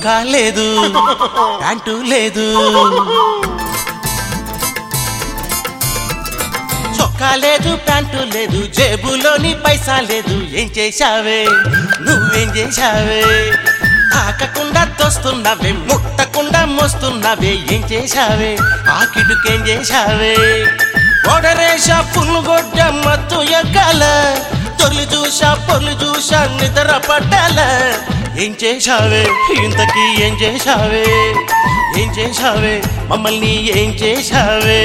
చొక్కా లేదు ప్యాంటు లేదు చొక్కా లేదు ప్యాంటు లేదు జేబులోని పైసా లేదు ఏం చేశావే నువ్వేం చేశావే తాకకుండా తోస్తున్నవే ముట్టకుండా మోస్తున్నవే ఏం చేశావే ఆ కిటుకేం చేశావే ఓడరేషా పుల్లుగొడ్డ మత్తు ఎక్కాల తొలి చూసా పొలి చూసా నిద్ర పట్టాల ఏం చేశావే ఇంతకీ ఏం చేశావే ఏం చేశావే మమ్మల్ని ఏం చేశావే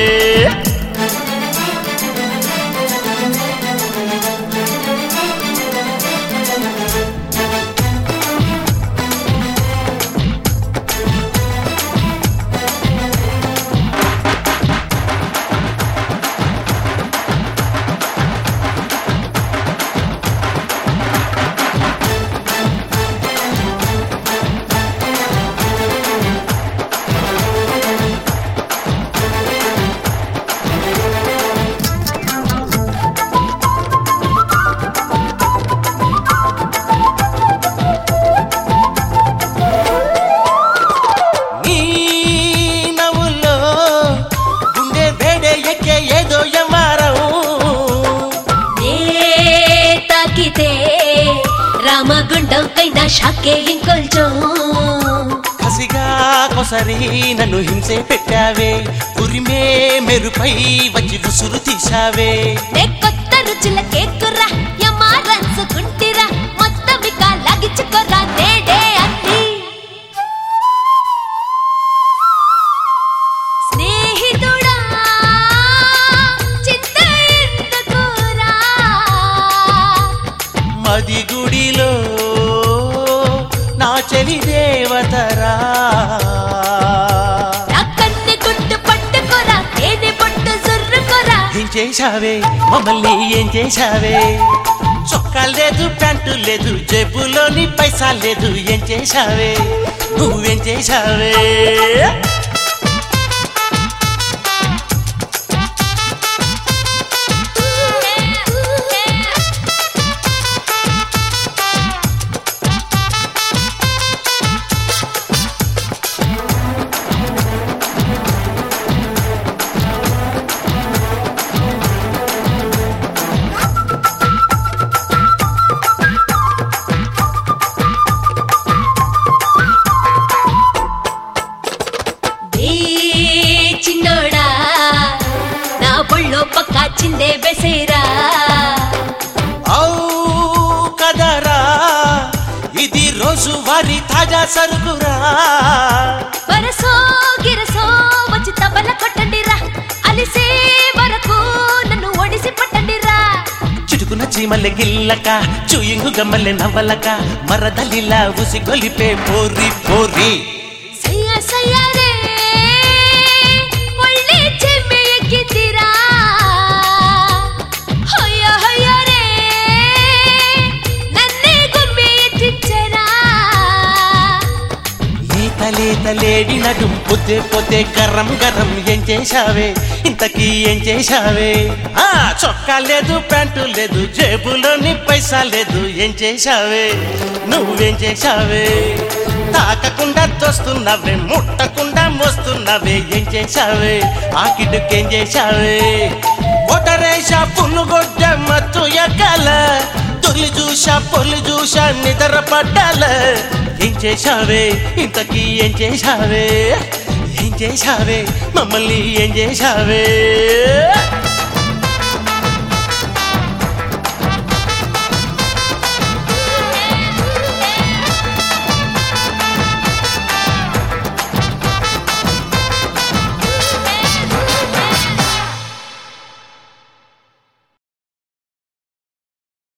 నీ నవ్వుల్లో గుండె వేడే ఎక్కే ఏదో యమారం నే తాకితే రామగుండం కైనా షాకే ఇంకొంచెం కసిగా కొసరి నన్ను హింసే పెట్టావే ఉరిమే మెరుపై వచ్చి ఉసురు తీశావే నే కొత్త రుచుల కేకురా యమా రంచుకుంటిరా మొత్తం ఇక లాగించుకోరా నేడే అన్ని స్నేహితుడా చింత ఎందుకురా మది గుడిలో నా చెలి దేవతరా నా కన్నె గుట్టు పట్టుకోరా తేనె పట్టు జుర్రుకోరా ఏం చేశావే మమ్మల్ని ఏం చేశావే చొక్కా లేదు ప్యాంటు లేదు జేబులోని పైసా లేదు ఏం చేశావే నువ్వేం చేశావే ఏ చిన్నోడా నా బొళ్ళో పక్క చిందే బెసేరా ఔ కదరా ఇది రోజు వారి తాజా సరుకురా వరసో గిరసో వచ్చి తబల కొట్టండిరా అలిసే వరకు నన్ను ఒడిసి పట్టండిరా చిటుకున చీమల్లె గిల్లక చూయింగు గమ్మల్లె నవ్వలక మరదలిలా ఉసి గొలిపే పోరి పోరి సయ్య సయ్యారే ఒళ్ళే చెమ్మె ఎక్కిందిరా హొయ్య హొయ్యరే నన్నే గుమ్మె ఎత్తిచ్చరా లేత లేత లేడి నడుం పొద్దే పొద్దే గరం గరం ఏం చేశావే ఇంతకీ ఏం చేశావే ఆ చొక్కా లేదు ప్యాంటు లేదు జేబులోని పైసా లేదు ఏం చేశావే నువ్వేం చేశావే తాకకుండా తోస్తున్నవే ముట్టకుండా మోస్తున్నవే ఏం చేశావే ఆ కిడ్డుకేం చేశావే ఒటరేషా పుల్లుగొడ్డ మత్తు ఎక్కాల తొలి చూసా పొలి చూసా నిద్ర పడ్డాల ఏం చేశావే ఇంతకీ ఏం చేశావే ఏం చేశావే మమ్మల్ని ఏం చేశావే